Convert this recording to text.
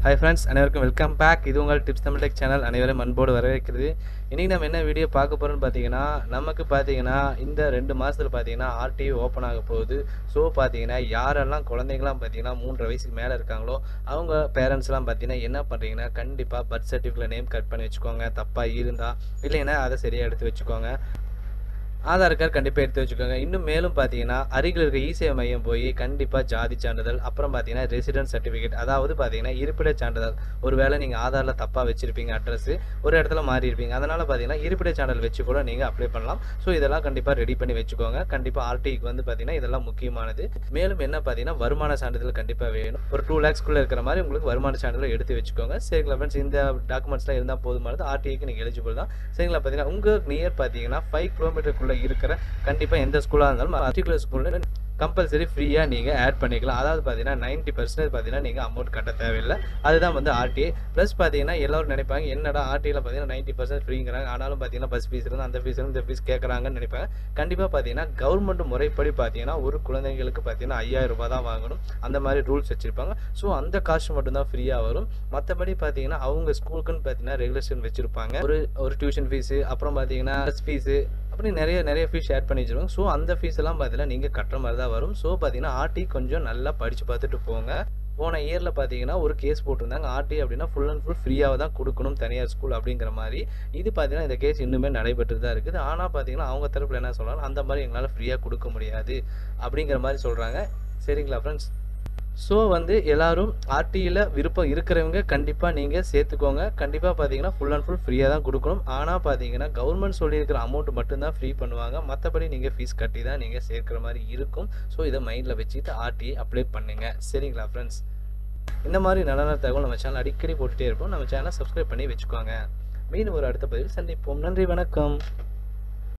hi friends அனைவருக்கும் welcome back இது உங்கள் டிப்ஸ் தமிழ் டெக் சேனல் அனைவரும் அன்போடு வரவேற்கிறது இன்றைக்கி நம்ம என்ன வீடியோ பார்க்க போகிறோம்னு பார்த்தீங்கன்னா நமக்கு பார்த்தீங்கன்னா இந்த ரெண்டு மாதத்தில் பார்த்தீங்கன்னா ஆர்டிஐ ஓப்பன் ஆக போகுது ஸோ பார்த்தீங்கன்னா யாரெல்லாம் குழந்தைங்களாம் பார்த்தீங்கன்னா மூன்றரை வயசுக்கு மேலே இருக்காங்களோ அவங்க பேரண்ட்ஸ்லாம் பார்த்தீங்கன்னா என்ன பண்ணுறீங்கன்னா கண்டிப்பாக பர்த் சர்டிஃபிகேட்டில் நேம் கட் பண்ணி வச்சுக்கோங்க தப்பாக இருந்தால் இல்லைன்னா அதை சரியாக எடுத்து வச்சுக்கோங்க ஆதார் கார்டு கண்டிப்பாக எடுத்து வச்சுக்கோங்க இன்னும் மேலும் பார்த்தீங்கன்னா அருகில் இருக்க இசேவை மையம் போய் கண்டிப்பாக ஜாதி சான்றிதழ் அப்புறம் பார்த்தீங்கன்னா ரெசிடென்ட் சர்டிஃபிகேட் அதாவது பார்த்தீங்கன்னா இருப்பிட சான்றிதழ் ஒருவேளை நீங்கள் ஆதாரில் தப்பாக வச்சுருப்பீங்க அட்ரஸ் ஒரு இடத்துல மாறி இருப்பீங்க அதனால் பார்த்தீங்கன்னா இருப்பிட சான்றிதழ் வச்சு கூட நீங்கள் அப்ளை பண்ணலாம் ஸோ இதெல்லாம் கண்டிப்பாக ரெடி பண்ணி வச்சுக்கோங்க கண்டிப்பாக ஆர்டிக்கு வந்து பார்த்தீங்கன்னா இதெல்லாம் முக்கியமானது மேலும் என்ன பார்த்தீங்கன்னா வருமான சான்றிதழ் கண்டிப்பாக வேணும் ஒரு டூ லேக்ஸ்க்குள்ளே இருக்கிற மாதிரி உங்களுக்கு வருமான சான்றிதழ் எடுத்து வச்சுக்கோங்க சரிங்களா ஃப்ரெண்ட்ஸ் இந்த டாக்குமெண்ட்ஸ்லாம் இருந்தால் போதுமானது ஆர்டிஐக்கு நீங்கள் எலிஜிபிள் தான் சரிங்களா பார்த்தீங்கன்னா உங்கள் நியர் பார்த்தீங்கன்னா ஃபைவ் கிலோமீட்டருக்குள்ளே இருக்கிற கண்டிப்பாக எந்த ஸ்கூலாக இருந்தாலும் பர்டிகுலர் ஸ்கூலில் கம்பல்சரி ஃப்ரீயாக நீங்கள் ஆட் பண்ணிக்கலாம் அதாவது பார்த்தீங்கன்னா நைன்ட்டி பர்சன்டேஜ் பார்த்தீங்கன்னா நீங்கள் அமௌண்ட் கட்ட தேவையில்லை அதுதான் வந்து ஆர்டிஐ ப்ளஸ் பார்த்தீங்கன்னா எல்லோரும் நினைப்பாங்க என்னடா ஆர்டிஐயில் பார்த்தீங்கன்னா நைன்ட்டி பர்சன்ட் ஃப்ரீங்கிறாங்க ஆனாலும் பார்த்தீங்கன்னா பஸ் ஃபீஸ் இருந்து அந்த ஃபீஸ் இருந்து இந்த ஃபீஸ் கேட்குறாங்கன்னு நினைப்பாங்க கண்டிப்பாக பார்த்தீங்கன்னா கவர்மெண்ட் முறைப்படி பார்த்தீங்கன்னா ஒரு குழந்தைங்களுக்கு பார்த்தீங்கன்னா ஐயாயிரம் ரூபாய் தான் வாங்கணும் அந்த மாதிரி ரூல்ஸ் வச்சுருப்பாங்க ஸோ அந்த காஸ்ட் மட்டும்தான் ஃப்ரீயாக வரும் மற்றபடி பார்த்தீங்கன்னா அவங்க ஸ்கூலுக்குன்னு பார்த்தீங்கன்னா ரெகுலேஷன் வச்சுருப்பாங்க ஒரு ஒரு டியூஷன் ஃபீஸு அப்புறம் பார்த்தீங்கன்னா பஸ் ஃபீஸு அப்படி நிறைய நிறைய ஃபீஸ் ஆட் பண்ணி வச்சுருவாங்க ஸோ அந்த ஃபீஸ் எல்லாம் பார்த்தீங்கன்னா நீங்கள் கட்டுற மாதிரி தான் வரும் ஸோ பார்த்தீங்கன்னா ஆர்டி கொஞ்சம் நல்லா படித்து பார்த்துட்டு போங்க போன இயரில் பார்த்தீங்கன்னா ஒரு கேஸ் போட்டிருந்தாங்க ஆர்டி அப்படின்னா ஃபுல் அண்ட் ஃபுல் ஃப்ரீயாக தான் கொடுக்கணும் தனியார் ஸ்கூல் அப்படிங்கிற மாதிரி இது பார்த்தீங்கன்னா இந்த கேஸ் இன்னுமே நடைபெற்று தான் இருக்குது ஆனால் பார்த்தீங்கன்னா அவங்க தரப்பில் என்ன சொல்கிறாங்க அந்த மாதிரி எங்களால் ஃப்ரீயாக கொடுக்க முடியாது அப்படிங்கிற மாதிரி சொல்கிறாங்க சரிங்களா ஃப்ரெண்ட்ஸ் ஸோ வந்து எல்லாரும் ஆர்டியில் விருப்பம் இருக்கிறவங்க கண்டிப்பாக நீங்கள் சேர்த்துக்கோங்க கண்டிப்பாக பார்த்தீங்கன்னா ஃபுல் அண்ட் ஃபுல் ஃப்ரீயாக தான் கொடுக்கணும் ஆனால் பார்த்தீங்கன்னா கவர்மெண்ட் சொல்லியிருக்கிற அமௌண்ட் மட்டும்தான் ஃப்ரீ பண்ணுவாங்க மற்றபடி நீங்கள் ஃபீஸ் கட்டி தான் நீங்கள் சேர்க்குற மாதிரி இருக்கும் ஸோ இதை மைண்டில் வச்சுட்டு ஆர்டிஐ அப்ளை பண்ணுங்கள் சரிங்களா ஃப்ரெண்ட்ஸ் இந்த மாதிரி நல்ல நல்ல தகவல் நம்ம சேனல் அடிக்கடி போட்டுகிட்டே இருப்போம் நம்ம சேனலை சப்ஸ்கிரைப் பண்ணி வச்சுக்கோங்க மீண்டும் ஒரு அடுத்த பதிவில் சந்திப்போம் நன்றி வணக்கம்